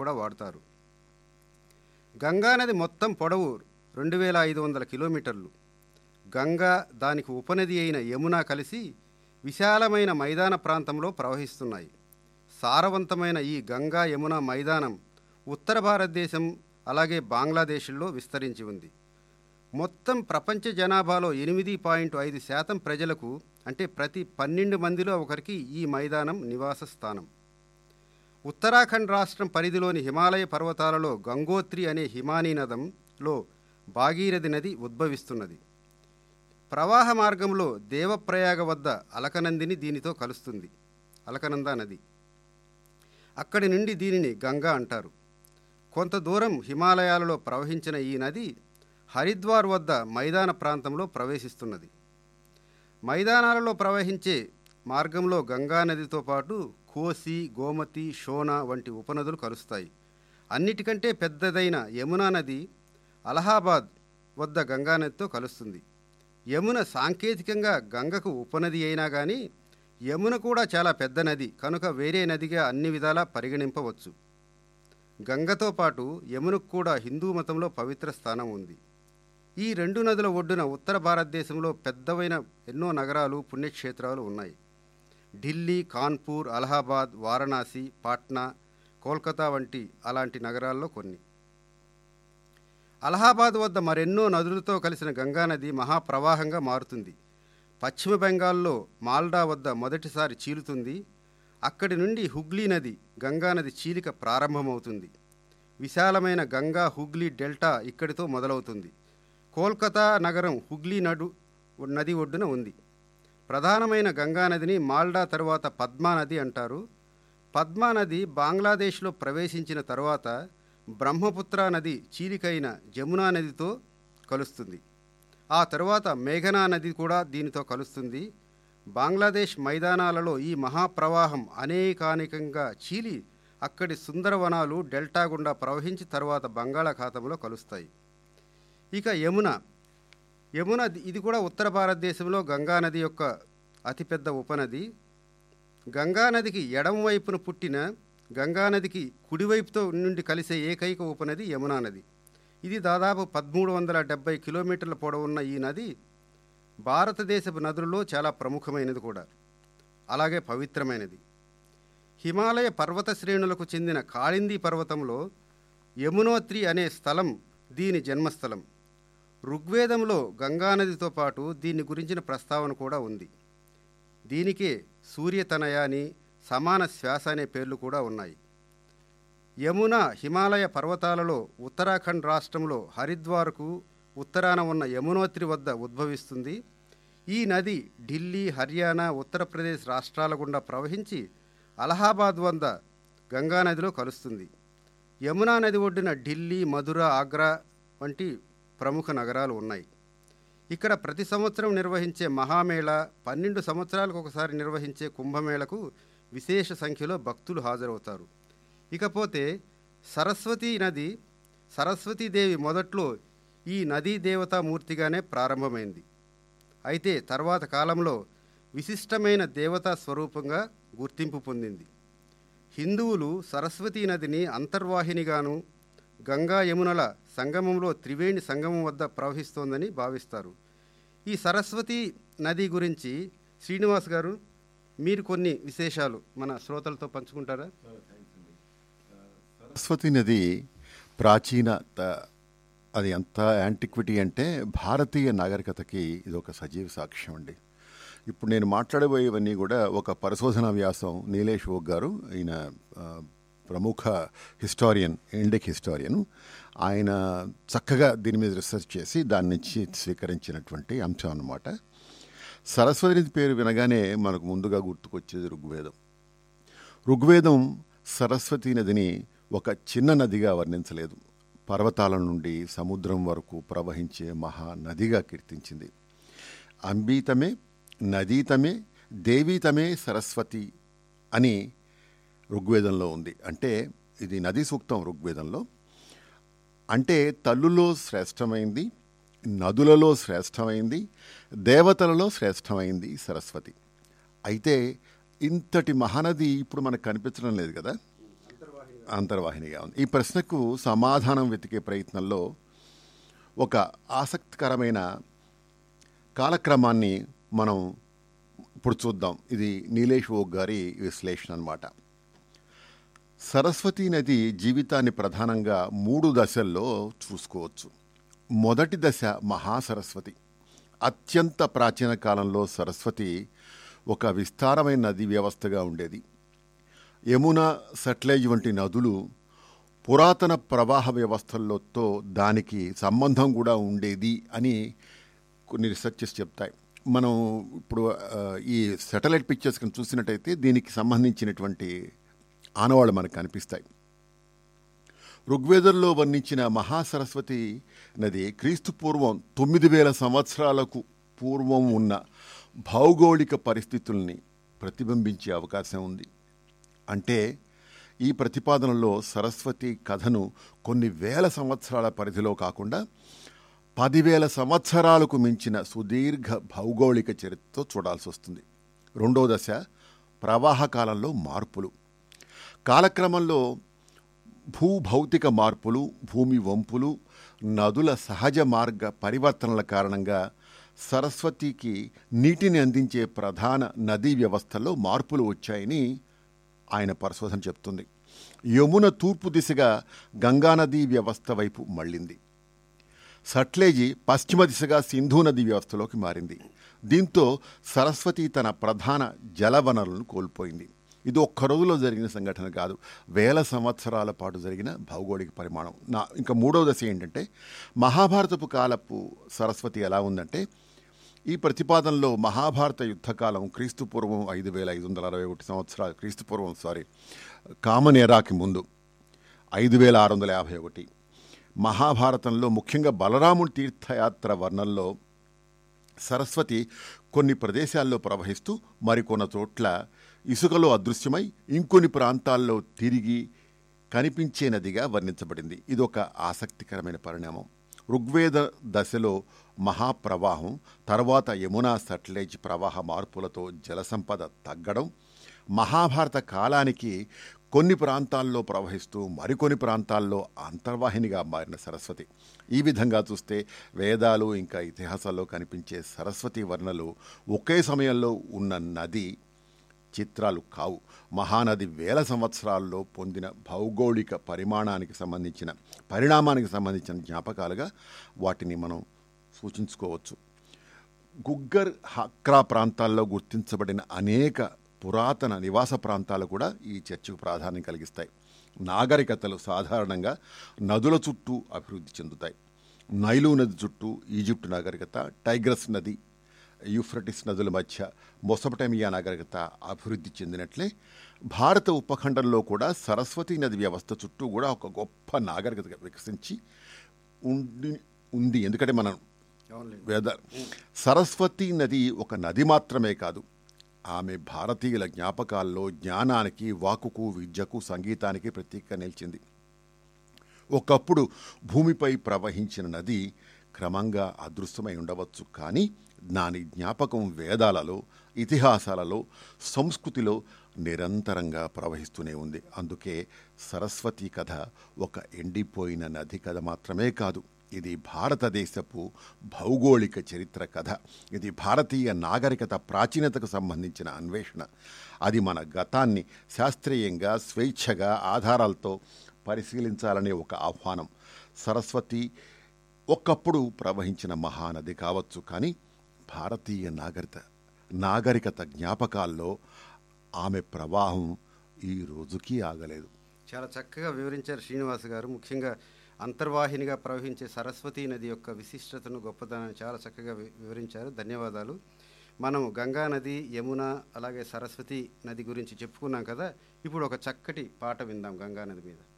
కూడా వాడతారు గంగానది మొత్తం పొడవు రెండు వేల ఐదు వందల కిలోమీటర్లు గంగా దానికి ఉపనది అయిన యమున కలిసి విశాలమైన మైదాన ప్రాంతంలో ప్రవహిస్తున్నాయి సారవంతమైన ఈ గంగా యమున మైదానం ఉత్తర భారతదేశం అలాగే బంగ్లాదేశ్లో విస్తరించి ఉంది మొత్తం ప్రపంచ జనాభాలో ఎనిమిది పాయింట్ ఐదు శాతం ప్రజలకు అంటే ప్రతి పన్నెండు మందిలో ఒకరికి ఈ మైదానం నివాస స్థానం ఉత్తరాఖండ్ రాష్ట్రం పరిధిలోని హిమాలయ పర్వతాలలో గంగోత్రి అనే హిమానీ నదంలో భాగీరథి నది ఉద్భవిస్తున్నది ప్రవాహ మార్గంలో దేవప్రయాగ వద్ద అలకనందిని దీనితో కలుస్తుంది అలకనంద నది అక్కడి నుండి దీనిని గంగా అంటారు కొంత దూరం హిమాలయాలలో ప్రవహించిన ఈ నది హరిద్వార్ వద్ద మైదాన ప్రాంతంలో ప్రవేశిస్తున్నది మైదానాలలో ప్రవహించే మార్గంలో గంగా నదితో పాటు కోసి గోమతి షోనా వంటి ఉపనదులు కలుస్తాయి అన్నిటికంటే పెద్దదైన యమునా నది అలహాబాద్ వద్ద గంగా నదితో కలుస్తుంది యమున సాంకేతికంగా గంగకు ఉపనది అయినా కానీ యమున కూడా చాలా పెద్ద నది కనుక వేరే నదిగా అన్ని విధాలా పరిగణింపవచ్చు గంగతో పాటు యమునకు కూడా హిందూ మతంలో పవిత్ర స్థానం ఉంది ఈ రెండు నదుల ఒడ్డున ఉత్తర భారతదేశంలో పెద్దవైన ఎన్నో నగరాలు పుణ్యక్షేత్రాలు ఉన్నాయి ఢిల్లీ కాన్పూర్ అలహాబాద్ వారణాసి పాట్నా కోల్కతా వంటి అలాంటి నగరాల్లో కొన్ని అలహాబాద్ వద్ద మరెన్నో నదులతో కలిసిన గంగానది మహాప్రవాహంగా మారుతుంది పశ్చిమ బెంగాల్లో మాల్డా వద్ద మొదటిసారి చీలుతుంది అక్కడి నుండి హుగ్లీ నది గంగానది చీలిక ప్రారంభమవుతుంది విశాలమైన గంగా హుగ్లీ డెల్టా ఇక్కడితో మొదలవుతుంది కోల్కతా నగరం హుగ్లీ నడు నది ఒడ్డున ఉంది ప్రధానమైన గంగా నదిని మాల్డా తరువాత పద్మా నది అంటారు పద్మా నది బంగ్లాదేశ్లో ప్రవేశించిన తరువాత బ్రహ్మపుత్ర నది చీలికైన జమునా నదితో కలుస్తుంది ఆ తరువాత మేఘనా నది కూడా దీనితో కలుస్తుంది బంగ్లాదేశ్ మైదానాలలో ఈ మహాప్రవాహం అనేకానేకంగా చీలి అక్కడి సుందరవనాలు డెల్టా గుండా ప్రవహించి తర్వాత బంగాళాఖాతంలో కలుస్తాయి ఇక యమున యమున ఇది కూడా ఉత్తర భారతదేశంలో గంగానది యొక్క అతిపెద్ద ఉపనది గంగానదికి ఎడమ వైపున పుట్టిన గంగానదికి కుడివైపుతో నుండి కలిసే ఏకైక ఉపనది యమునా నది ఇది దాదాపు పదమూడు వందల డెబ్బై కిలోమీటర్ల పొడవున్న ఈ నది భారతదేశపు నదులలో చాలా ప్రముఖమైనది కూడా అలాగే పవిత్రమైనది హిమాలయ పర్వత శ్రేణులకు చెందిన కాళింది పర్వతంలో యమునోత్రి అనే స్థలం దీని జన్మస్థలం ఋగ్వేదంలో గంగానదితో పాటు దీని గురించిన ప్రస్తావన కూడా ఉంది దీనికే సూర్యతనయ అని సమాన శ్వాస అనే పేర్లు కూడా ఉన్నాయి యమున హిమాలయ పర్వతాలలో ఉత్తరాఖండ్ రాష్ట్రంలో హరిద్వార్కు ఉత్తరాన ఉన్న యమునోత్రి వద్ద ఉద్భవిస్తుంది ఈ నది ఢిల్లీ హర్యానా ఉత్తరప్రదేశ్ రాష్ట్రాల గుండా ప్రవహించి అలహాబాద్ వద్ద గంగానదిలో కలుస్తుంది యమునా నది ఒడ్డున ఢిల్లీ మధుర ఆగ్రా వంటి ప్రముఖ నగరాలు ఉన్నాయి ఇక్కడ ప్రతి సంవత్సరం నిర్వహించే మహామేళ పన్నెండు సంవత్సరాలకు ఒకసారి నిర్వహించే కుంభమేళకు విశేష సంఖ్యలో భక్తులు హాజరవుతారు ఇకపోతే సరస్వతీ నది సరస్వతీదేవి మొదట్లో ఈ నదీ దేవతా మూర్తిగానే ప్రారంభమైంది అయితే తర్వాత కాలంలో విశిష్టమైన దేవతా స్వరూపంగా గుర్తింపు పొందింది హిందువులు సరస్వతీ నదిని అంతర్వాహినిగాను గంగా యమునల సంగమంలో త్రివేణి సంగమం వద్ద ప్రవహిస్తోందని భావిస్తారు ఈ సరస్వతి నది గురించి శ్రీనివాస్ గారు మీరు కొన్ని విశేషాలు మన శ్రోతలతో పంచుకుంటారా సరస్వతి నది ప్రాచీనత అది ఎంత యాంటిక్విటీ అంటే భారతీయ నాగరికతకి ఇది ఒక సజీవ సాక్ష్యం అండి ఇప్పుడు నేను మాట్లాడబోయేవన్నీ కూడా ఒక పరిశోధన వ్యాసం నీలేష్ ఓక్ గారు ఈయన ఆ, ప్రముఖ హిస్టారియన్ ఇండిక్ హిస్టారియన్ ఆయన చక్కగా దీని మీద రీసెర్చ్ చేసి దాని నుంచి స్వీకరించినటువంటి అంశం అన్నమాట సరస్వతి నది పేరు వినగానే మనకు ముందుగా గుర్తుకొచ్చేది ఋగ్వేదం ఋగ్వేదం సరస్వతి నదిని ఒక చిన్న నదిగా వర్ణించలేదు పర్వతాల నుండి సముద్రం వరకు ప్రవహించే మహా నదిగా కీర్తించింది అంబీతమే నదీతమే దేవీతమే సరస్వతి అని ఋగ్వేదంలో ఉంది అంటే ఇది నదీ సూక్తం ఋగ్వేదంలో అంటే తల్లులో శ్రేష్టమైంది నదులలో శ్రేష్టమైంది దేవతలలో శ్రేష్టమైంది సరస్వతి అయితే ఇంతటి మహానది ఇప్పుడు మనకు కనిపించడం లేదు కదా అంతర్వాహినిగా ఉంది ఈ ప్రశ్నకు సమాధానం వెతికే ప్రయత్నంలో ఒక ఆసక్తికరమైన కాలక్రమాన్ని మనం ఇప్పుడు చూద్దాం ఇది నీలేష్ ఓక్ గారి విశ్లేషణ అన్నమాట సరస్వతీ నది జీవితాన్ని ప్రధానంగా మూడు దశల్లో చూసుకోవచ్చు మొదటి దశ మహాసరస్వతి అత్యంత ప్రాచీన కాలంలో సరస్వతి ఒక విస్తారమైన నది వ్యవస్థగా ఉండేది యమున సట్లేజ్ వంటి నదులు పురాతన ప్రవాహ వ్యవస్థలతో దానికి సంబంధం కూడా ఉండేది అని కొన్ని రీసెర్చెస్ చెప్తాయి మనం ఇప్పుడు ఆ, ఈ సాటిలైట్ పిక్చర్స్ కనుక చూసినట్టయితే దీనికి సంబంధించినటువంటి ఆనవాళ్ళు మనకు కనిపిస్తాయి ఋగ్వేదంలో వర్ణించిన మహాసరస్వతి నది క్రీస్తు పూర్వం తొమ్మిది వేల సంవత్సరాలకు పూర్వం ఉన్న భౌగోళిక పరిస్థితుల్ని ప్రతిబింబించే అవకాశం ఉంది అంటే ఈ ప్రతిపాదనలో సరస్వతి కథను కొన్ని వేల సంవత్సరాల పరిధిలో కాకుండా పదివేల సంవత్సరాలకు మించిన సుదీర్ఘ భౌగోళిక చరిత్రతో చూడాల్సి వస్తుంది రెండో దశ ప్రవాహ కాలంలో మార్పులు కాలక్రమంలో భూభౌతిక మార్పులు భూమి వంపులు నదుల సహజ మార్గ పరివర్తనల కారణంగా సరస్వతికి నీటిని అందించే ప్రధాన నదీ వ్యవస్థలో మార్పులు వచ్చాయని ఆయన పరిశోధన చెప్తుంది యమున తూర్పు దిశగా గంగానదీ వ్యవస్థ వైపు మళ్ళింది సట్లేజీ పశ్చిమ దిశగా సింధు నది వ్యవస్థలోకి మారింది దీంతో సరస్వతి తన ప్రధాన జల వనరులను కోల్పోయింది ఇది ఒక్క రోజులో జరిగిన సంఘటన కాదు వేల సంవత్సరాల పాటు జరిగిన భౌగోళిక పరిమాణం నా ఇంకా మూడవ దశ ఏంటంటే మహాభారతపు కాలపు సరస్వతి ఎలా ఉందంటే ఈ ప్రతిపాదనలో మహాభారత యుద్ధకాలం క్రీస్తు పూర్వం ఐదు వేల ఐదు వందల అరవై ఒకటి సంవత్సరాలు క్రీస్తు పూర్వం సారీ కామన్ ఎరాకి ముందు ఐదు వేల ఆరు వందల యాభై ఒకటి మహాభారతంలో ముఖ్యంగా బలరాముడి తీర్థయాత్ర వర్ణంలో సరస్వతి కొన్ని ప్రదేశాల్లో ప్రవహిస్తూ మరికొన్న చోట్ల ఇసుకలో అదృశ్యమై ఇంకొన్ని ప్రాంతాల్లో తిరిగి కనిపించే నదిగా వర్ణించబడింది ఇది ఒక ఆసక్తికరమైన పరిణామం ఋగ్వేద దశలో మహాప్రవాహం తర్వాత యమునా సట్లేజ్ ప్రవాహ మార్పులతో జలసంపద తగ్గడం మహాభారత కాలానికి కొన్ని ప్రాంతాల్లో ప్రవహిస్తూ మరికొన్ని ప్రాంతాల్లో అంతర్వాహినిగా మారిన సరస్వతి ఈ విధంగా చూస్తే వేదాలు ఇంకా ఇతిహాసాల్లో కనిపించే సరస్వతి వర్ణలు ఒకే సమయంలో ఉన్న నది చిత్రాలు కావు మహానది వేల సంవత్సరాల్లో పొందిన భౌగోళిక పరిమాణానికి సంబంధించిన పరిణామానికి సంబంధించిన జ్ఞాపకాలుగా వాటిని మనం సూచించుకోవచ్చు గుగ్గర్ హక్రా ప్రాంతాల్లో గుర్తించబడిన అనేక పురాతన నివాస ప్రాంతాలు కూడా ఈ చర్చకు ప్రాధాన్యం కలిగిస్తాయి నాగరికతలు సాధారణంగా నదుల చుట్టూ అభివృద్ధి చెందుతాయి నైలు నది చుట్టూ ఈజిప్ట్ నాగరికత టైగ్రస్ నది యూఫ్రటిస్ నదుల మధ్య మొసపటమియా నాగరికత అభివృద్ధి చెందినట్లే భారత ఉపఖండంలో కూడా సరస్వతి నది వ్యవస్థ చుట్టూ కూడా ఒక గొప్ప నాగరికత వికసించి ఉండి ఉంది ఎందుకంటే మనం అవునులేండి వేద సరస్వతి నది ఒక నది మాత్రమే కాదు ఆమె భారతీయుల జ్ఞాపకాల్లో జ్ఞానానికి వాకుకు విద్యకు సంగీతానికి ప్రతీక నిలిచింది ఒకప్పుడు భూమిపై ప్రవహించిన నది క్రమంగా అదృశ్యమై ఉండవచ్చు కానీ దాని జ్ఞాపకం వేదాలలో ఇతిహాసాలలో సంస్కృతిలో నిరంతరంగా ప్రవహిస్తూనే ఉంది అందుకే సరస్వతి కథ ఒక ఎండిపోయిన నది కథ మాత్రమే కాదు ఇది భారతదేశపు భౌగోళిక చరిత్ర కథ ఇది భారతీయ నాగరికత ప్రాచీనతకు సంబంధించిన అన్వేషణ అది మన గతాన్ని శాస్త్రీయంగా స్వేచ్ఛగా ఆధారాలతో పరిశీలించాలనే ఒక ఆహ్వానం సరస్వతి ఒకప్పుడు ప్రవహించిన మహానది కావచ్చు కానీ భారతీయ నాగరికత నాగరికత జ్ఞాపకాల్లో ఆమె ప్రవాహం ఈ రోజుకి ఆగలేదు చాలా చక్కగా వివరించారు శ్రీనివాస్ గారు ముఖ్యంగా అంతర్వాహినిగా ప్రవహించే సరస్వతీ నది యొక్క విశిష్టతను గొప్పతనాన్ని చాలా చక్కగా వి- వివరించారు ధన్యవాదాలు మనం గంగా నది యమున అలాగే సరస్వతి నది గురించి చెప్పుకున్నాం కదా ఇప్పుడు ఒక చక్కటి పాట విందాం గంగా నది మీద